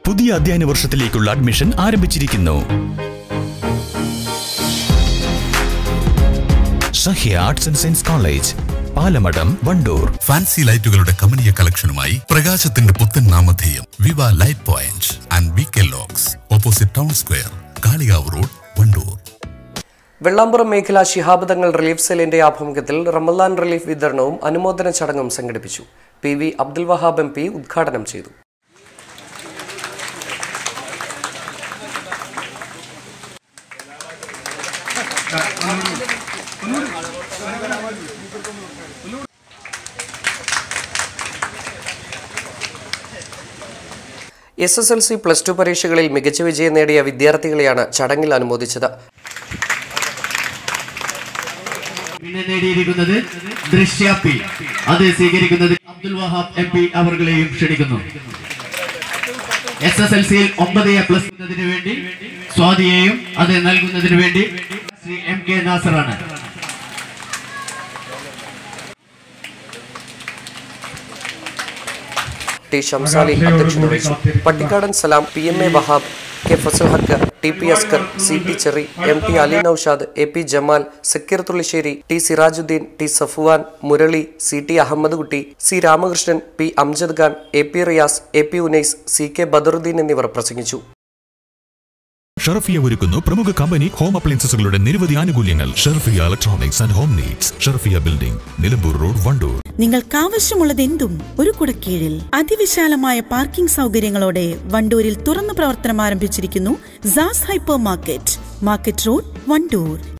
പുതിയ അധ്യയന വർഷത്തിലേക്കുള്ള അഡ്മിഷൻ ആരംഭിച്ചിരിക്കുന്നു Sahya arts and science college Palamadam Wandoor fancy ലൈറ്റുകളുടെ കമനീയ കളക്ഷനുമായി പ്രകാശത്തിന്റെ പുത്തൻ നാമധേയം Viva light point and V K Locks opposite town square Kalikavu road Wandoor Vellampuram മേഖല ശിഹാബ് തങ്ങൾ റിലീഫ് സെല്ലിന്റെ ആഭിമുഖ്യത്തിൽ റമദാൻ റിലീഫ് വിതരണവും അനുമോദന ചടങ്ങും സംഘടിപ്പിച്ചു P V Abdul Wahab M P ഉദ്ഘാടനം ചെയ്തു S S L C plus two പരീക്ഷകളിൽ മികച്ച വിജയം നേടിയ വിദ്യാർത്ഥികളെയാണ് ചടങ്ങിൽ അനുമോദിച്ചത് പിന്നെ നേടിയിരിക്കുന്നത് ദൃശ്യ പി അത് സ്വീകരിക്കുന്നത് അബ്ദുൽ വഹാബ് എം പി അവർകളെയും ക്ഷണിക്കുന്നു എസ് എസ് എൽ സിയിൽ ഒമ്പത് എ പ്ലസ് വേണ്ടി സ്വാതിയെയും അത് നൽകുന്നതിന് വേണ്ടി ശ്രീ എം കെ നാസറാണ് ടി ഷംസാലി അധ്യക്ഷത വഹിച്ചു Pattikkadan Salam P M A Wahab K Fasal Haq T P Askar C T Cheri M T Ali Naushad A P Jamal Zakir Thullisseri T Sirajuddin T Safuvan Murali C T Ahammed Kutty C Ramakrishnan P Amjad Khan A P Riyas A P Unais C K Badaruddin എന്നിവർ പ്രസംഗിച്ചു ഷർഫിയ ഒരുക്കുന്നു പ്രമുഖ കമ്പനി ഹോം അപ്ലയൻസസുകളുടെ നിരവധി ആനുകൂല്യങ്ങൾ Sharfiya electronics and home needs Sharfiya building Nilambur road Wandoor നിങ്ങൾക്കാവശ്യമുള്ളതെന്തും ഒരു കുടക്കീഴിൽ അതിവിശാലമായ പാർക്കിംഗ് സൗകര്യങ്ങളോടെ വണ്ടൂരിൽ തുറന്നു പ്രവർത്തനം ആരംഭിച്ചിരിക്കുന്നു Saas hyper market market road Wandoor